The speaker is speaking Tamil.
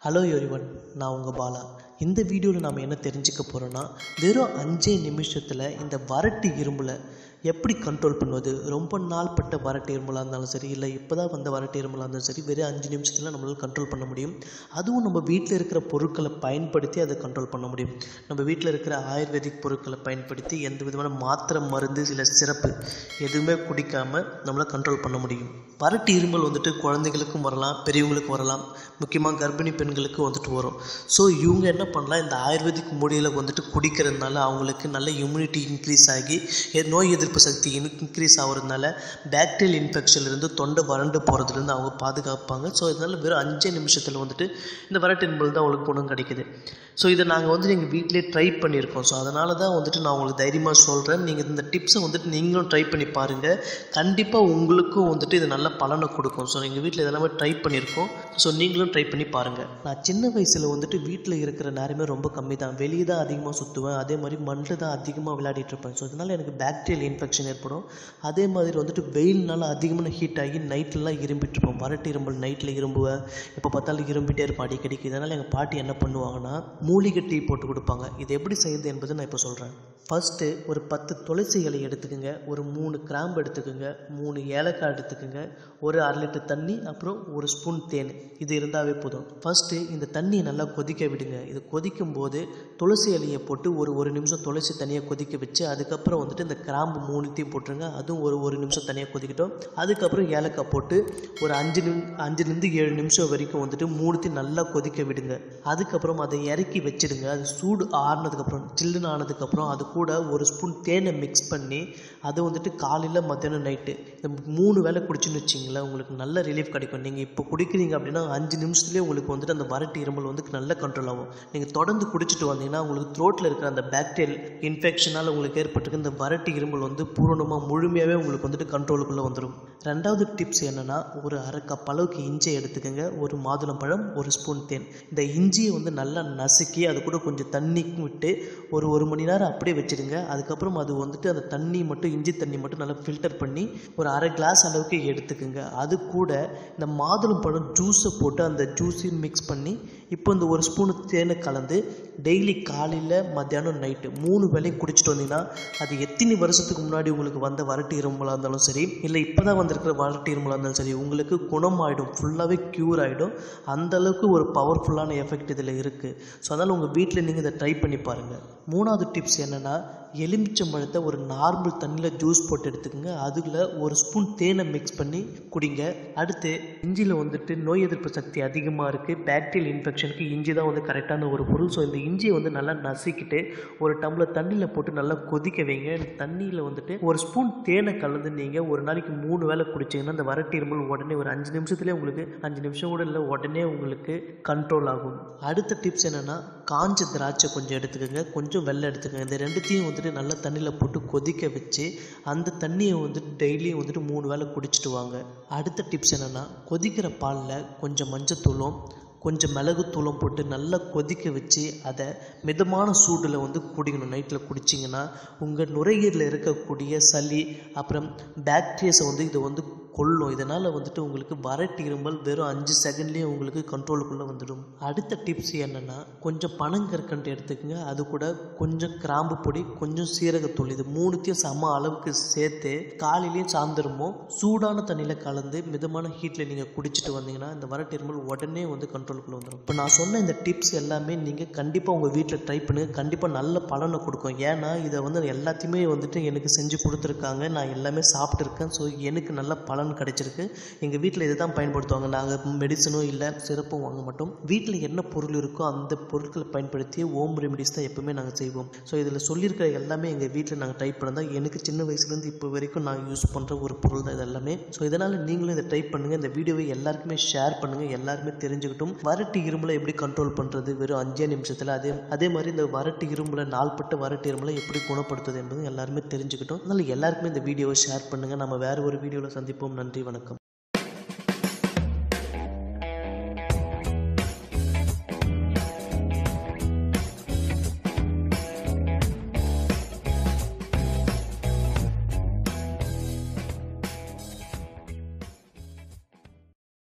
ஹலோ எவ்ரிவன் நான் உங்கள் பாலா இந்த வீடியோவில் நாம் என்ன தெரிஞ்சுக்க போகிறோன்னா வெறும் அஞ்சே நிமிஷத்தில் இந்த வறட்டு இரும்புல எப்படி கண்ட்ரோல் பண்ணுவது ரொம்ப நாள் பட்ட வறட்டு இருமலாக இருந்தாலும் சரி இல்லை இப்போ தான் வந்த வறட்டு இருமலாக இருந்தாலும் சரி வெறும் அஞ்சு நிமிஷத்தில் நம்மளால் கண்ட்ரோல் பண்ண முடியும் அதுவும் நம்ம வீட்டில் இருக்கிற பொருட்களை பயன்படுத்தி அதை கண்ட்ரோல் பண்ண முடியும் நம்ம வீட்டில் இருக்கிற ஆயுர்வேதிக் பொருட்களை பயன்படுத்தி எந்த விதமான மாத்திரை மருந்து சில சிறப்பு எதுவுமே குடிக்காமல் நம்மளால் கண்ட்ரோல் பண்ண முடியும் வறட்டு இருமல் வந்துட்டு குழந்தைகளுக்கும் வரலாம் பெரியவங்களுக்கும் வரலாம் முக்கியமாக கர்ப்பிணி பெண்களுக்கு வந்துட்டு வரும் ஸோ இவங்க என்ன பண்ணலாம் இந்த ஆயுர்வேதிக் மூலிகையில் வந்துட்டு குடிக்கிறதுனால அவங்களுக்கு நல்ல இம்யூனிட்டி இன்க்ரீஸ் ஆகி எ- நோய் எதிர்ப்பு சக்தி இன்க்ரீஸ் ஆகிறதுனால பேக்டீரியல் இன்ஃபெக்ஷன்லேருந்து தொண்டை வறண்டு போகிறதுலேருந்து அவங்க பாதுகாப்பாங்க ஸோ இதனால் வெறும் அஞ்சே நிமிஷத்தில் வந்துட்டு இந்த வறட்டு இருமல் தான் அவங்களுக்கு குணம் கிடைக்குது ஸோ இதை நாங்கள் வந்து எங்கள் வீட்டிலே ட்ரை பண்ணியிருக்கோம் ஸோ அதனால தான் வந்துட்டு நான் உங்களுக்கு தைரியமாக சொல்கிறேன் நீங்கள் இந்த டிப்ஸை வந்துட்டு நீங்களும் ட்ரை பண்ணி பாருங்கள் கண்டிப்பாக உங்களுக்கும் வந்துட்டு இது நல்ல பலனை கொடுக்கும் ஸோ எங்கள் வீட்டில் இதெல்லாமே ட்ரை பண்ணியிருக்கோம் ஸோ நீங்களும் ட்ரை பண்ணி பாருங்கள் நான் சின்ன வயசில் வந்துட்டு வீட்டில் இருக்கிற நேரமே ரொம்ப கம்மி தான் வெளியே தான் அதிகமாக சுற்றுவேன் அதே மாதிரி மண்ணில் தான் அதிகமாக விளையாடிட்டு இருப்பேன் ஸோ இதனால் எனக்கு பாக்டீரியல் இன்ஃபெக்ஷன் ஏற்படும் அதே மாதிரி வந்துட்டு வெயில்னால அதிகமான ஹீட் ஆகி நைட்லலாம் இரும்பிட்டு இருப்போம் வறட்டு இரும்பல் நைட்டில் இரும்புவேன் எப்போ பார்த்தாலும் இரும்பிட்டே இருப்பேன் அடிக்கடிக்கு இதனால் எங்கள் பாட்டி என்ன பண்ணுவாங்கன்னா மூலிகை டீ போட்டு கொடுப்பாங்க இது எப்படி செய்யுது என்பதை நான் இப்போ சொல்கிறேன் ஃபஸ்ட்டு ஒரு பத்து துளசி இலை எடுத்துக்கோங்க ஒரு மூணு கிராம்பு எடுத்துக்கோங்க மூணு ஏலக்காய் எடுத்துக்கோங்க ஒரு அரை லிட்டர் தண்ணி அப்புறம் ஒரு ஸ்பூன் தேன் இது இருந்தாவே போதும் ஃபஸ்ட்டு இந்த தண்ணியை நல்லா கொதிக்க விடுங்க இது கொதிக்கும் போது துளசி இலையை போட்டு ஒரு ஒரு நிமிஷம் துளசி தனியாக கொதிக்க வச்சு அதுக்கப்புறம் வந்துட்டு இந்த கிராம்பு மூணுத்தையும் போட்டுருங்க அதுவும் ஒரு ஒரு நிமிஷம் தனியாக கொதிக்கட்டும் அதுக்கப்புறம் ஏலக்காய் போட்டு ஒரு அஞ்சு நிமி அஞ்சுலேருந்து ஏழு நிமிஷம் வரைக்கும் வந்துட்டு மூணுத்தையும் நல்லா கொதிக்க விடுங்க அதுக்கப்புறம் அதை இறக்கி வச்சிடுங்க அது சூடு ஆறுனதுக்கப்புறம் சில்லுன்னு ஆனதுக்கப்புறம் அது கூட ஒரு ஸ்பூன் தேனை மிக்ஸ் பண்ணி அதை வந்துட்டு காலையில் மத்தியானம் நைட்டு இந்த மூணு வேளை குடிச்சுன்னு வச்சிங்களேன் உங்களுக்கு நல்ல ரிலீஃப் கிடைக்கும் நீங்கள் இப்போ குடிக்கிறீங்க அப்படின்னா அஞ்சு நிமிஷத்துலேயே உங்களுக்கு வந்துட்டு அந்த வறட்டு இருமல் வந்து நல்ல கண்ட்ரோல் ஆகும் நீங்கள் தொடர்ந்து குடிச்சிட்டு வந்தீங்கன்னா உங்களுக்கு த்ரோட்டில் இருக்கிற அந்த பாக்டீரியல் இன்ஃபெக்ஷனால் உங்களுக்கு ஏற்பட்டிருக்க இந்த வறட்டு இருமல் வந்து பூரணமாக முழுமையாகவே உங்களுக்கு வந்துட்டு கண்ட்ரோலுக்குள்ளே வந்துடும் ரெண்டாவது டிப்ஸ் என்னென்னா ஒரு அரை கப் அளவுக்கு இஞ்சியை எடுத்துக்கோங்க ஒரு மாதுளம்பழம் ஒரு ஸ்பூன் தேன் இந்த இஞ்சியை வந்து நல்லா நசுக்கி அது கூட கொஞ்சம் தண்ணி விட்டு ஒரு ஒரு மணி நேரம் அப்படியே வச்சிடுங்க அதுக்கப்புறம் அது வந்துட்டு அந்த தண்ணி மட்டும் இஞ்சி தண்ணி மட்டும் நல்லா ஃபில்டர் பண்ணி ஒரு அரை கிளாஸ் அளவுக்கு எடுத்துக்கோங்க அது கூட இந்த மாதுளம்பழம் ஜூஸை போட்டு அந்த ஜூஸையும் மிக்ஸ் பண்ணி இப்போ இந்த ஒரு ஸ்பூனு தேனை கலந்து டெய்லி காலையில் மத்தியானம் நைட்டு மூணு வேளையும் குடிச்சிட்டு வந்தீங்கன்னா அது எத்தனை வருஷத்துக்கு முன்னாடி உங்களுக்கு வந்த வறட்டு இருமலாக இருந்தாலும் சரி இல்லை இப்போ தான் வந்திருக்கிற வறட்டு இருமலாக இருந்தாலும் சரி உங்களுக்கு குணமாயிடும் ஃபுல்லாகவே க்யூர் ஆகிடும் அந்த அளவுக்கு ஒரு பவர்ஃபுல்லான எஃபெக்ட் இதில் இருக்குது ஸோ அதனால் உங்கள் வீட்டில் நீங்கள் இதை ட்ரை பண்ணி பாருங்கள் மூணாவது டிப்ஸ் என்னென்னா எலுமிச்சம்பழத்தை ஒரு நார்மல் தண்ணியில் ஜூஸ் போட்டு எடுத்துக்கோங்க அதில் ஒரு ஸ்பூன் தேனை மிக்ஸ் பண்ணி குடிங்க அடுத்து இஞ்சியில் வந்துட்டு நோய் எதிர்ப்பு சக்தி அதிகமாக இருக்குது பேக்டீரியல் இன்ஃபெக்ஷனுக்கு இஞ்சி தான் வந்து கரெக்டான ஒரு பொருள் ஸோ இந்த இஞ்சியை வந்து நல்லா நசுக்கிட்டு ஒரு டம்ளர் தண்ணியில் போட்டு நல்லா கொதிக்க வைங்க தண்ணியில் வந்துட்டு ஒரு ஸ்பூன் தேனை கலந்து நீங்கள் ஒரு நாளைக்கு மூணு வேளை குடிச்சிங்கன்னா அந்த வறட்டு இருமல் உடனே ஒரு அஞ்சு நிமிஷத்துலேயே உங்களுக்கு அஞ்சு நிமிஷம் கூட இல்லை உடனே உங்களுக்கு கண்ட்ரோல் ஆகும் அடுத்த டிப்ஸ் என்னென்னா காஞ்ச திராட்சை கொஞ்சம் எடுத்துக்கோங்க கொஞ்சம் வெள்ளை எடுத்துக்கோங்க இந்த ரெண்டுத்தையும் வந்துட்டு நல்லா தண்ணியில் போட்டு கொதிக்க வச்சு அந்த தண்ணியை வந்துட்டு டெய்லியும் வந்துட்டு மூணு வேளை குடிச்சிட்டு வாங்க அடுத்த டிப்ஸ் என்னென்னா கொதிக்கிற பாலில் கொஞ்சம் மஞ்சத்தூளும் கொஞ்சம் மிளகுத்தூளும் போட்டு நல்லா கொதிக்க வச்சு அதை மிதமான சூடில் வந்து குடிக்கணும் நைட்டில் குடிச்சிங்கன்னா உங்கள் நுரையீரலில் இருக்கக்கூடிய சளி அப்புறம் பாக்டீரியாஸை வந்து இதை வந்து கொல்லும் இதனால் வந்துட்டு உங்களுக்கு வறட்டு இருமல் வெறும் அஞ்சு செகண்ட்லேயே உங்களுக்கு கண்ட்ரோலுக்குள்ளே வந்துடும் அடுத்த டிப்ஸ் என்னென்னா கொஞ்சம் பனங்கற்கண்டு எடுத்துக்கோங்க அது கூட கொஞ்சம் கிராம்பு பொடி கொஞ்சம் சீரகத்தூள் இது மூணுத்தையும் சம அளவுக்கு சேர்த்து காலையிலையும் சாயந்தரமும் சூடான தண்ணியில் கலந்து மிதமான ஹீட்டில் நீங்கள் குடிச்சிட்டு வந்தீங்கன்னா இந்த வறட்டு இருமல் உடனே வந்து கண்ட்ரோலுக்குள்ளே வந்துடும் இப்போ நான் சொன்ன இந்த டிப்ஸ் எல்லாமே நீங்கள் கண்டிப்பாக உங்கள் வீட்டில் ட்ரை பண்ணுங்கள் கண்டிப்பாக நல்ல பலனை கொடுக்கும் ஏன்னா இதை வந்து எல்லாத்தையுமே வந்துட்டு எனக்கு செஞ்சு கொடுத்துருக்காங்க நான் எல்லாமே சாப்பிட்ருக்கேன் ஸோ எனக்கு நல்ல பலன் கிடைச்சிருக்கு எங்கள் வீட்டில் இதை தான் பயன்படுத்துவாங்க நாங்கள் மெடிசனும் இல்லை சிறப்பும் வாங்க மாட்டோம் வீட்டில் என்ன பொருள் இருக்கோ அந்த பொருட்களை பயன்படுத்தி ஹோம் ரெமெடிஸ் தான் எப்பவுமே நாங்கள் செய்வோம் ஸோ இதில் சொல்லியிருக்கிற எல்லாமே எங்கள் வீட்டில் நாங்கள் ட்ரை பண்ணதான் எனக்கு சின்ன வயசுலேருந்து இப்போ வரைக்கும் நான் யூஸ் பண்ணுற ஒரு பொருள் தான் இது எல்லாமே ஸோ இதனால் நீங்களும் இதை ட்ரை பண்ணுங்கள் இந்த வீடியோவை எல்லாருக்குமே ஷேர் பண்ணுங்கள் எல்லாருமே தெரிஞ்சுக்கிட்டும் வறட்டு இருமலை எப்படி கண்ட்ரோல் பண்ணுறது வெறும் அஞ்சே நிமிஷத்தில் அதே அதே மாதிரி இந்த வறட்டு இருமலை நாள்பட்ட வறட்டு இருமலை எப்படி குணப்படுத்துது என்பதும் எல்லாருமே தெரிஞ்சுக்கிட்டோம் அதனால் எல்லாருக்குமே இந்த வீடியோவை ஷேர் பண்ணுங்கள் நம்ம வேறு ஒரு வீடியோவில் சந்திப்போம் நன்றி வணக்கம்